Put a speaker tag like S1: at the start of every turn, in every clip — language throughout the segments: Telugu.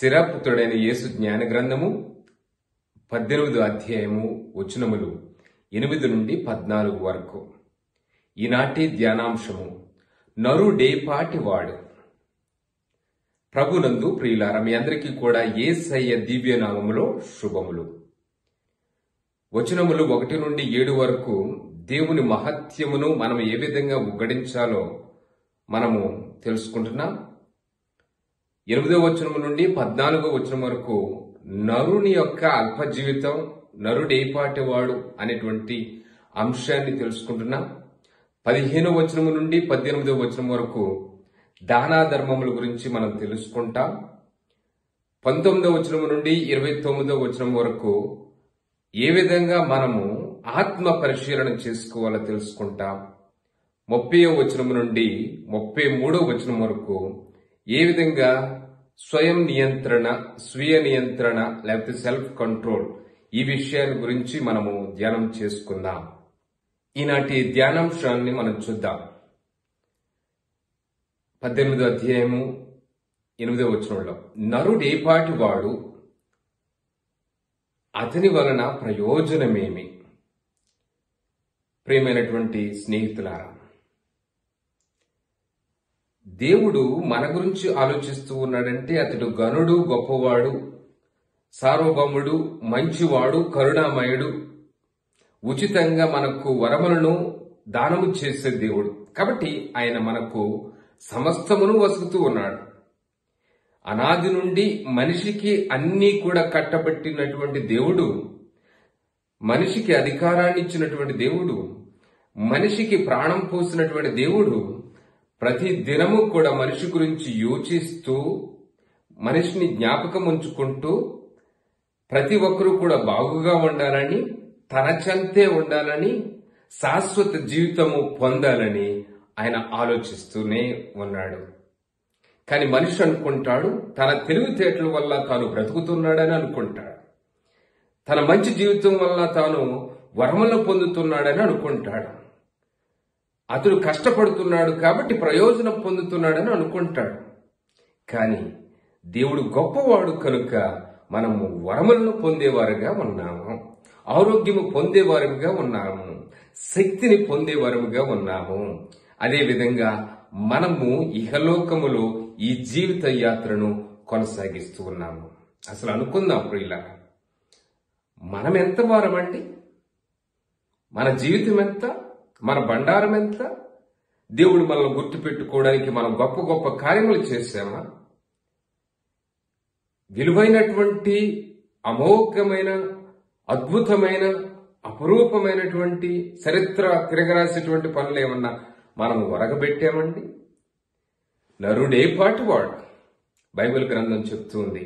S1: స్థిరపుత్రుడైన యేసు జ్ఞాన గ్రంథము పద్దెనిమిది అధ్యాయము వచనములు ఎనిమిది నుండి పద్నాలుగు వరకు ఈనాటి ధ్యానాంశము నరుడేపాటి వాడు ప్రభునందు ప్రియులార మీ అందరికీ కూడా ఏసయ్య దివ్యనామములో శుభములు వచనములు ఒకటి నుండి ఏడు వరకు దేవుని మహత్యమును మనం ఏ విధంగా ఉగ్గడించాలో మనము తెలుసుకుంటున్నాం ఎనిమిదో వచనం నుండి పద్నాలుగో వచనం వరకు నరుని యొక్క అల్ప జీవితం నరుడేపాటి వాడు అనేటువంటి అంశాన్ని తెలుసుకుంటున్నాం పదిహేనో వచనము నుండి పద్దెనిమిదో వచనం వరకు దానా ధర్మముల గురించి మనం తెలుసుకుంటాం పంతొమ్మిదో వచనం నుండి ఇరవై తొమ్మిదో వచనం వరకు ఏ విధంగా మనము ఆత్మ పరిశీలన చేసుకోవాలో తెలుసుకుంటాం ముప్పై వచనం నుండి ముప్పై మూడో వచనం వరకు ఏ విధంగా స్వయం నియంత్రణ స్వీయ నియంత్రణ లేకపోతే సెల్ఫ్ కంట్రోల్ ఈ విషయాల గురించి మనము ధ్యానం చేసుకుందాం ఈనాటి ధ్యానాంశాన్ని మనం చూద్దాం పద్దెనిమిదో అధ్యాయము ఎనిమిదో వచనంలో నరుడేపాటి వాడు అతని వలన ప్రయోజనమేమి ప్రియమైనటువంటి స్నేహితులారా దేవుడు మన గురించి ఆలోచిస్తూ ఉన్నాడంటే అతడు గనుడు గొప్పవాడు సార్వభౌముడు మంచివాడు కరుణామయుడు ఉచితంగా మనకు వరములను దానము చేసే దేవుడు కాబట్టి ఆయన మనకు సమస్తమును వసుకుతూ ఉన్నాడు అనాది నుండి మనిషికి అన్నీ కూడా కట్టబెట్టినటువంటి దేవుడు మనిషికి అధికారాన్ని ఇచ్చినటువంటి దేవుడు మనిషికి ప్రాణం పోసినటువంటి దేవుడు ప్రతి దినము కూడా మనిషి గురించి యోచిస్తూ మనిషిని జ్ఞాపకం ఉంచుకుంటూ ప్రతి ఒక్కరూ కూడా బాగుగా ఉండాలని తన చెంతే ఉండాలని శాశ్వత జీవితము పొందాలని ఆయన ఆలోచిస్తూనే ఉన్నాడు కానీ మనిషి అనుకుంటాడు తన తెలివితేటల వల్ల తాను బ్రతుకుతున్నాడని అనుకుంటాడు తన మంచి జీవితం వల్ల తాను వరములను పొందుతున్నాడని అనుకుంటాడు అతడు కష్టపడుతున్నాడు కాబట్టి ప్రయోజనం పొందుతున్నాడని అనుకుంటాడు కానీ దేవుడు గొప్పవాడు కనుక మనము వరములను పొందేవారుగా ఉన్నాము ఆరోగ్యము పొందేవారుగా ఉన్నాము శక్తిని పొందేవారుగా ఉన్నాము అదేవిధంగా మనము ఇహలోకములో ఈ జీవిత యాత్రను కొనసాగిస్తూ ఉన్నాము అసలు అనుకుందాం ప్రియుల మనం ఎంత వారమండి మన జీవితం ఎంత మన బండారం ఎంత దేవుడు మనల్ని గుర్తుపెట్టుకోవడానికి మనం గొప్ప గొప్ప కార్యములు చేశామా విలువైనటువంటి అమోఘమైన అద్భుతమైన అపురూపమైనటువంటి చరిత్ర తిరగరాసేటువంటి పనులు ఏమన్నా మనం ఒరగబెట్టామండి నరుడేపాటి వాడు బైబిల్ గ్రంథం చెప్తుంది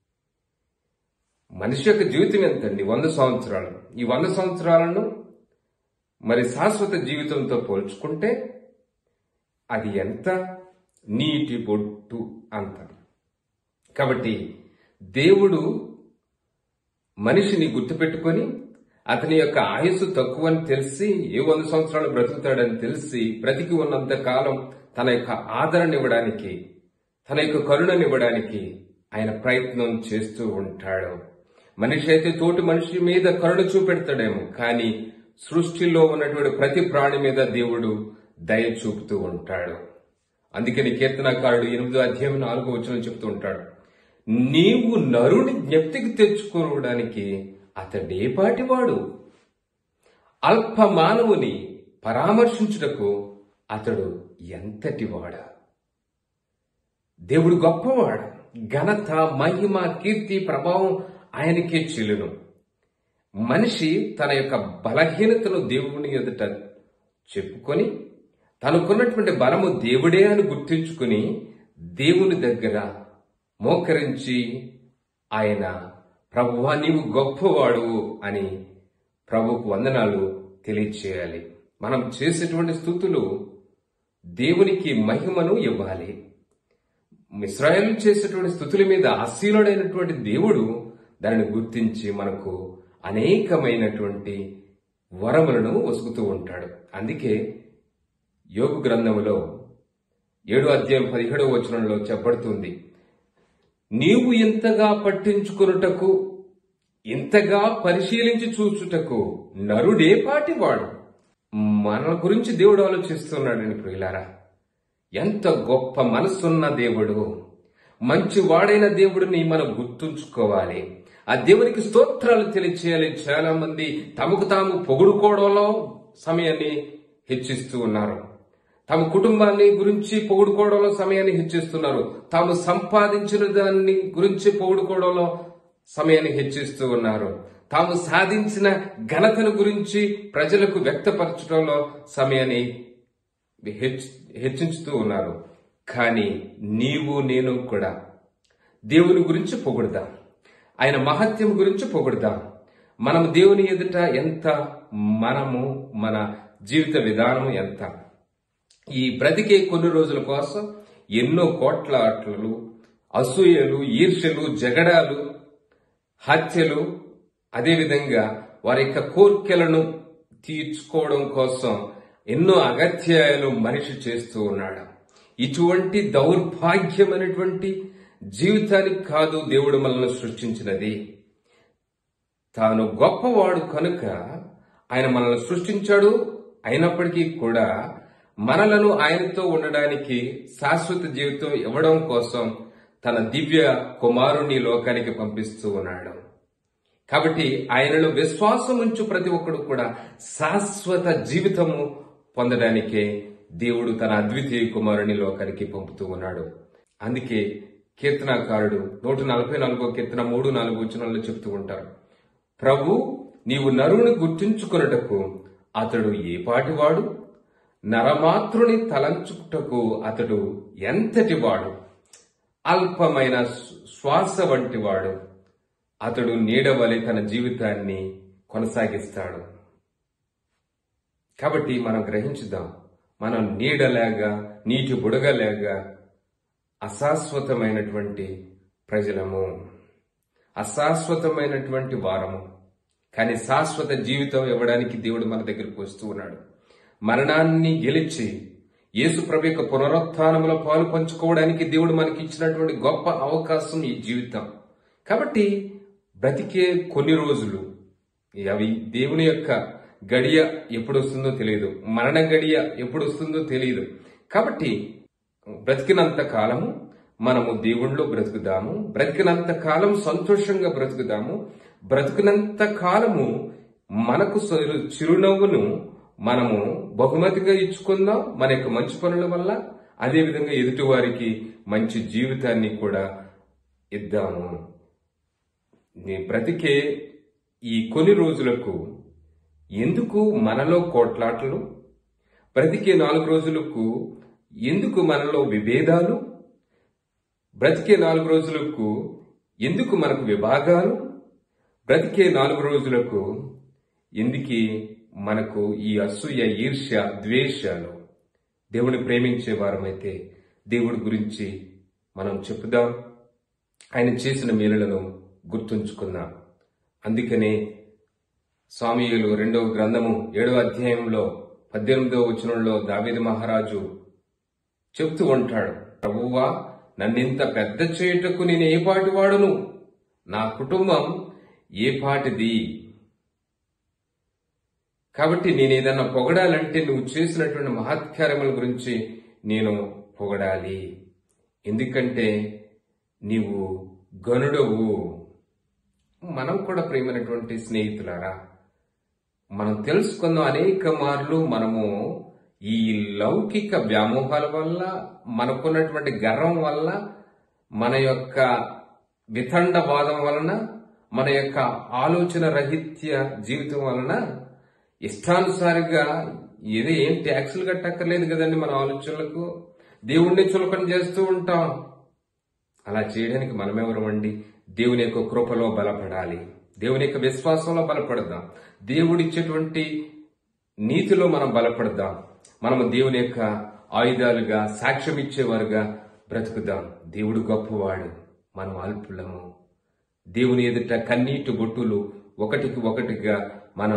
S1: మనిషి యొక్క జీవితం ఎంతండి వంద సంవత్సరాలు ఈ వంద సంవత్సరాలను మరి శాశ్వత జీవితంతో పోల్చుకుంటే అది ఎంత నీటి బొట్టు అంత కాబట్టి దేవుడు మనిషిని గుర్తుపెట్టుకొని అతని యొక్క ఆయుస్సు తక్కువని తెలిసి ఏ వంద సంవత్సరాలు బ్రతుకుతాడని తెలిసి బ్రతికి ఉన్నంత కాలం తన యొక్క ఆదరణ ఇవ్వడానికి తన యొక్క కరుణనివ్వడానికి ఆయన ప్రయత్నం చేస్తూ ఉంటాడు మనిషి అయితే తోటి మనిషి మీద కరుణ చూపెడతాడేమో కానీ సృష్టిలో ఉన్నటువంటి ప్రతి ప్రాణి మీద దేవుడు దయ చూపుతూ ఉంటాడు అందుకని కీర్తనకారుడు ఎనిమిదో అధ్యాయం నాలుగో వచ్చిన చెప్తూ ఉంటాడు నీవు నరుని జ్ఞప్తికి తెచ్చుకోవడానికి అతడేపాటివాడు అల్ప మానవుని పరామర్శించుటకు అతడు ఎంతటివాడా దేవుడు గొప్పవాడు ఘనత మహిమ కీర్తి ప్రభావం ఆయనకే చెల్లును మనిషి తన యొక్క బలహీనతను దేవుని ఎదుట చెప్పుకొని తనకున్నటువంటి బలము దేవుడే అని గుర్తించుకుని దేవుని దగ్గర మోకరించి ఆయన ప్రభువా నీవు గొప్పవాడు అని ప్రభుకు వందనాలు తెలియచేయాలి మనం చేసేటువంటి స్థుతులు దేవునికి మహిమను ఇవ్వాలి ఇస్రాయల్ చేసేటువంటి స్థుతుల మీద ఆశీనుడైనటువంటి దేవుడు దానిని గుర్తించి మనకు అనేకమైనటువంటి వరములను వసుకుతూ ఉంటాడు అందుకే యోగు గ్రంథములో ఏడు అధ్యాయం పదిహేడవ వచనంలో చెప్పబడుతుంది నీవు ఇంతగా పట్టించుకొనుటకు ఇంతగా పరిశీలించి చూచుటకు నరుడే పాటివాడు మన గురించి దేవుడు ఆలోచిస్తున్నాడండి ప్రియులారా ఎంత గొప్ప మనసున్న దేవుడు మంచి వాడైన దేవుడిని మనం గుర్తుంచుకోవాలి ఆ దేవునికి స్తోత్రాలు తెలియచేయాలి చాలా మంది తమకు తాము పొగుడుకోవడంలో సమయాన్ని హెచ్చిస్తూ ఉన్నారు తమ కుటుంబాన్ని గురించి పొగుడుకోవడంలో సమయాన్ని హెచ్చిస్తున్నారు తాము సంపాదించిన దాన్ని గురించి పొగుడుకోవడంలో సమయాన్ని హెచ్చిస్తూ ఉన్నారు తాము సాధించిన ఘనతను గురించి ప్రజలకు వ్యక్తపరచడంలో సమయాన్ని హెచ్- హెచ్చించుతూ ఉన్నారు కానీ నీవు నేను కూడా దేవుని గురించి పొగుడుదాం ఆయన మహత్యం గురించి పొగుడుదాం మనం దేవుని ఎదుట ఎంత మనము మన జీవిత విధానం ఎంత ఈ బ్రతికే కొన్ని రోజుల కోసం ఎన్నో కోట్ల ఆటలు అసూయలు ఈర్ష్యలు జగడాలు హత్యలు అదేవిధంగా వారి యొక్క కోర్కెలను తీర్చుకోవడం కోసం ఎన్నో అగత్యాలు మనిషి చేస్తూ ఉన్నాడు ఇటువంటి దౌర్భాగ్యమైనటువంటి జీవితానికి కాదు దేవుడు మనల్ని సృష్టించినది తాను గొప్పవాడు కనుక ఆయన మనల్ని సృష్టించాడు అయినప్పటికీ కూడా మనలను ఆయనతో ఉండడానికి శాశ్వత జీవితం ఇవ్వడం కోసం తన దివ్య కుమారుని లోకానికి పంపిస్తూ ఉన్నాడు కాబట్టి ఆయనలో విశ్వాసం ఉంచు ప్రతి ఒక్కడు కూడా శాశ్వత జీవితము పొందడానికే దేవుడు తన అద్వితీయ కుమారుని లోకానికి పంపుతూ ఉన్నాడు అందుకే కీర్తనాకారుడు నూట నలభై నాలుగో కీర్తన మూడు నాలుగు వచనాల్లో చెప్తూ ఉంటారు ప్రభు నీవు నరుని గుర్తించుకొనుటకు అతడు ఏ పాటివాడు నరమాతృని తలంచుటకు అతడు ఎంతటి వాడు అల్పమైన శ్వాస వంటి వాడు అతడు నీడవలె తన జీవితాన్ని కొనసాగిస్తాడు కాబట్టి మనం గ్రహించుదాం మనం నీడలాగా నీటి బుడగలాగా అశాశ్వతమైనటువంటి ప్రజలము అశాశ్వతమైనటువంటి వారము కానీ శాశ్వత జీవితం ఇవ్వడానికి దేవుడు మన దగ్గరకు వస్తూ ఉన్నాడు మరణాన్ని గెలిచి యేసు ప్రభు యొక్క పునరుత్థానములో పాలు పంచుకోవడానికి దేవుడు మనకి ఇచ్చినటువంటి గొప్ప అవకాశం ఈ జీవితం కాబట్టి బ్రతికే కొన్ని రోజులు అవి దేవుని యొక్క గడియ ఎప్పుడు వస్తుందో తెలియదు మరణ గడియ ఎప్పుడు వస్తుందో తెలియదు కాబట్టి బ్రతికినంత కాలము మనము దేవుణ్ణిలో బ్రతుకుదాము బ్రతికినంత కాలం సంతోషంగా బ్రతుకుదాము బ్రతికినంత కాలము మనకు చిరు- చిరునవ్వును మనము బహుమతిగా ఇచ్చుకుందాం మన యొక్క మంచి పనుల వల్ల అదేవిధంగా ఎదుటి వారికి మంచి జీవితాన్ని కూడా ఇద్దాము నీ బ్రతికే ఈ కొన్ని రోజులకు ఎందుకు మనలో కోట్లాటలు బ్రతికే నాలుగు రోజులకు ఎందుకు మనలో విభేదాలు బ్రతికే నాలుగు రోజులకు ఎందుకు మనకు విభాగాలు బ్రతికే నాలుగు రోజులకు ఎందుకు మనకు ఈ అసూయ ఈర్ష్య ద్వేషాలు దేవుని ప్రేమించే వారమైతే దేవుడి గురించి మనం చెప్పుదాం ఆయన చేసిన మేలులను గుర్తుంచుకుందాం అందుకనే స్వామియులు రెండవ గ్రంథము ఏడవ అధ్యాయంలో పద్దెనిమిదవ వచనంలో దావేది మహారాజు చెప్తూ ఉంటాడు ప్రభువా నన్నింత పెద్ద చేయుటకు నేను ఏ పాటి వాడును నా కుటుంబం ఏ పాటిది కాబట్టి నేను ఏదన్నా పొగడాలంటే నువ్వు చేసినటువంటి మహత్కార్యముల గురించి నేను పొగడాలి ఎందుకంటే నీవు గనుడవు మనం కూడా ప్రేమైనటువంటి స్నేహితులారా మనం తెలుసుకున్న అనేక మార్లు మనము ఈ లౌకిక వ్యామోహాల వల్ల మనకున్నటువంటి గర్వం వల్ల మన యొక్క వితండవాదం వలన మన యొక్క ఆలోచన రహిత్య జీవితం వలన ఇష్టానుసారిగా ఏదో ఏం ట్యాక్సులు కట్టక్కర్లేదు కదండి మన ఆలోచనలకు దేవుణ్ణి చులకన చేస్తూ ఉంటాం అలా చేయడానికి మనమెవరమండి దేవుని యొక్క కృపలో బలపడాలి దేవుని యొక్క విశ్వాసంలో బలపడదాం దేవుడిచ్చేటువంటి నీతిలో మనం బలపడదాం మనము దేవుని యొక్క ఆయుధాలుగా సాక్ష్యం ఇచ్చేవారుగా బ్రతుకుదాం దేవుడు గొప్పవాడు మనం అల్పులము దేవుని ఎదుట కన్నీటి బొట్టులు ఒకటికి ఒకటిగా మనం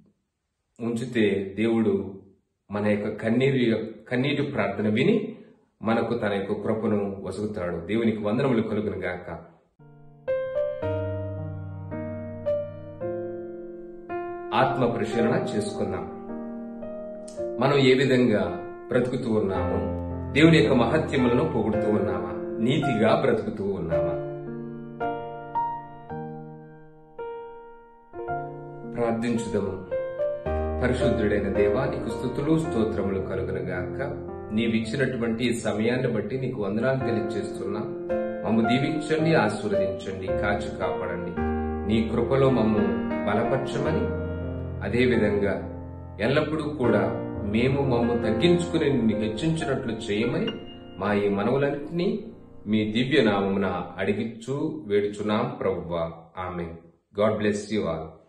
S1: ఉంచితే దేవుడు మన యొక్క కన్నీరు కన్నీటి ప్రార్థన విని మనకు తన యొక్క కృపను వసుగుతాడు దేవునికి వందనములు కలుగును గాక ఆత్మ పరిశీలన చేసుకుందాం మనం ఏ విధంగా బ్రతుకుతూ ఉన్నాము దేవుని యొక్క మహత్యములను పొగుడుతూ ఉన్నామా నీతిగా బ్రతుకుతూ ఉన్నామా ప్రార్థించుదము పరిశుద్ధుడైన దేవా నీకు స్థుతులు స్తోత్రములు కలుగునుగాక నీవిచ్చినటువంటి ఈ సమయాన్ని బట్టి నీకు వందనాలు తెలియజేస్తున్నా మమ్ము దీవించండి ఆశీర్వదించండి కాచి కాపాడండి నీ కృపలో మమ్ము బలపరచమని అదేవిధంగా ఎల్లప్పుడూ కూడా మేము మమ్ము తగ్గించుకుని నిన్ను హెచ్చించినట్లు చేయమని మా ఈ మనవులన్నింటినీ మీ దివ్య నామమున అడిగిచ్చు వేడుచున్నాం ప్రభువా ఆమె గాడ్ బ్లెస్ యు ఆల్